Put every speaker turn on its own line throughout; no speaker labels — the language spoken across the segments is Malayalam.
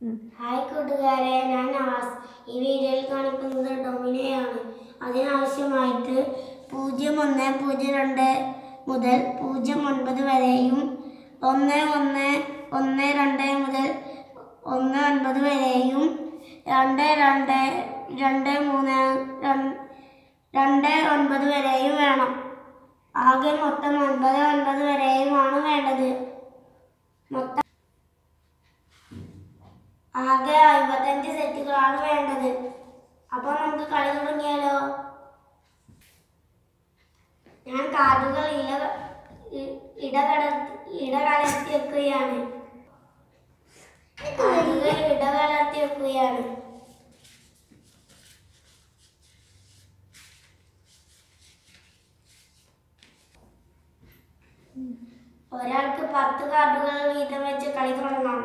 ഹായ് കൂട്ടുകാരെ ഞാൻ നവാസ് ഈ വീഡിയോയിൽ കാണിക്കുന്നത് ഡൊമിനോയാണ് അതിനാവശ്യമായിട്ട് പൂജ്യം ഒന്ന് പൂജ്യം രണ്ട് മുതൽ പൂജ്യം ഒൻപത് വരെയും ഒന്ന് ഒന്ന് ഒന്ന് രണ്ട് മുതൽ ഒന്ന് ഒൻപത് വരെയും രണ്ട് രണ്ട് രണ്ട് മൂന്ന് രണ്ട് രണ്ട് ഒൻപത് വരെയും വേണം ആകെ മൊത്തം ഒൻപത് ഒൻപത് വരെയുമാണ് വേണ്ടത് മൊത്തം ആകെ അമ്പത്തഞ്ച് സെറ്റുകളാണ് വേണ്ടത് അപ്പോൾ നമുക്ക് കളി തുടങ്ങിയാലോ ഞാൻ കാർഡുകൾ ഇല ഇ- ഇടകലർത്തി ഇടകലർത്തി വെക്കുകയാണ് കാർഡുകൾ ഇടകലർത്തി വെക്കുകയാണ് ഒരാൾക്ക് പത്ത് കാർഡുകൾ വീതം വെച്ച് കളി തുടങ്ങാം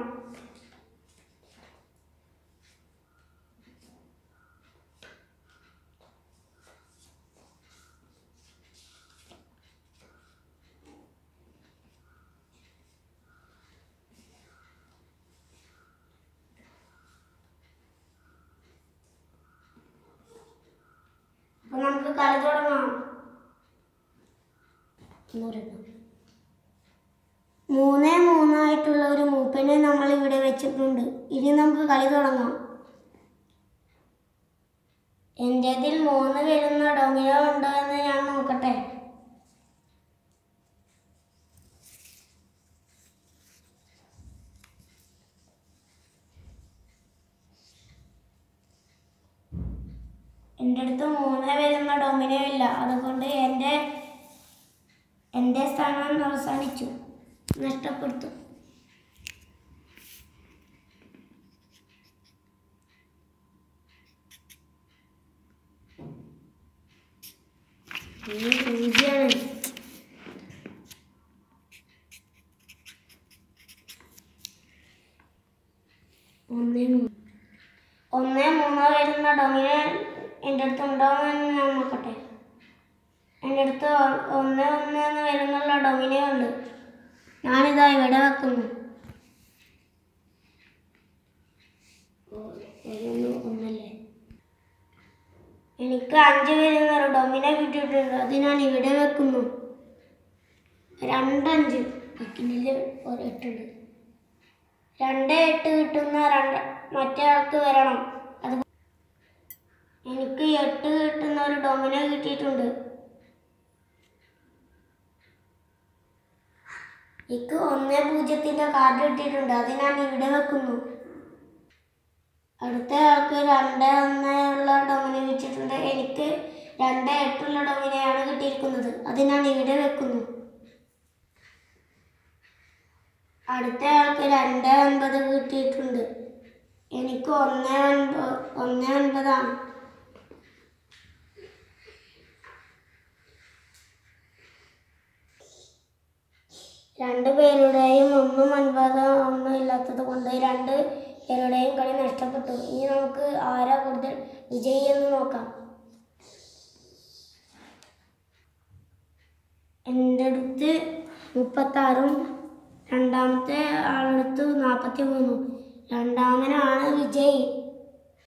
അപ്പൊ നമുക്ക് കളി തുടങ്ങാം മൂന്ന് മൂന്നായിട്ടുള്ള ഒരു മൂപ്പനെ നമ്മൾ ഇവിടെ വെച്ചിട്ടുണ്ട് ഇനി നമുക്ക് കളി തുടങ്ങാം എൻ്റെതിൽ മൂന്ന് വരുന്ന ഡൊമിനോ ഉണ്ടോ എന്ന് ഞാൻ നോക്കട്ടെ എൻ്റെ അടുത്ത് മൂന്ന് വരുന്ന ഡൊമിനോ ഇല്ല അതുകൊണ്ട് എൻ്റെ എൻ്റെ സ്ഥാനം അവസാനിച്ചു നഷ്ടപ്പെടുത്തു ഈ പൂജ്യാണ് ഒന്ന് മൂന്ന് ഒന്ന് മൂന്ന് വരുന്ന ഡൊമിനോ എൻ്റെ അടുത്ത് ഉണ്ടോ എന്ന് ഞാൻ നോക്കട്ടെ എൻ്റെ അടുത്ത് ഒ- ഒന്ന് ഒന്ന് എന്ന് വരുന്നുള്ള ഡൊമിനോ ഉണ്ട് ഞാനിതാ ഇവിടെ വെക്കുന്നു ഓ, ഒരു ഒന്നല്ലേ എനിക്ക് അഞ്ച് വരുന്ന ഒരു ഡൊമിനോ കിട്ടിയിട്ടുണ്ട് അത് ഞാൻ ഇവിടെ വെക്കുന്നു രണ്ടഞ്ച് വെക്കുന്നില്ല ഒരു എട്ടുണ്ട് രണ്ട് എട്ട് കിട്ടുന്ന രണ്ട് മറ്റേ ആൾക്ക് വരണം അത് എനിക്ക് എട്ട് കിട്ടുന്ന ഒരു ഡൊമിനോ കിട്ടിയിട്ടുണ്ട് എനിക്ക് ഒന്ന് പൂജ്യത്തിൻ്റെ കാർഡ് കിട്ടിയിട്ടുണ്ട് അത് ഞാൻ ഇവിടെ വെക്കുന്നു അടുത്ത ആൾക്ക് രണ്ട് ഒന്ന് ഉള്ള ഡൊമിനോ വെച്ചിട്ടുണ്ട് എനിക്ക് രണ്ട് എട്ടുള്ള ഡൊമിനോയാണ് കിട്ടിയിരിക്കുന്നത് അത് ഞാൻ ഇവിടെ വെക്കുന്നു അടുത്ത ആൾക്ക് രണ്ട് ഒൻപത് കിട്ടിയിട്ടുണ്ട് എനിക്ക് ഒന്ന് ഒൻപത് ഒന്ന് ഒൻപതാണ് രണ്ട് പേരുടെയും ഒന്നും ഒൻപത് ഒന്നും ഇല്ലാത്തത് കൊണ്ട് രണ്ട് പേരുടെയും കളി നഷ്ടപ്പെട്ടു ഇനി നമുക്ക് ആരാ കൂടുതൽ വിജയി എന്ന് നോക്കാം എൻ്റെ അടുത്ത് മുപ്പത്താറും രണ്ടാമത്തെ ആളടുത്ത് നാൽപ്പത്തി മൂന്നും രണ്ടാമനാണ് വിജയ്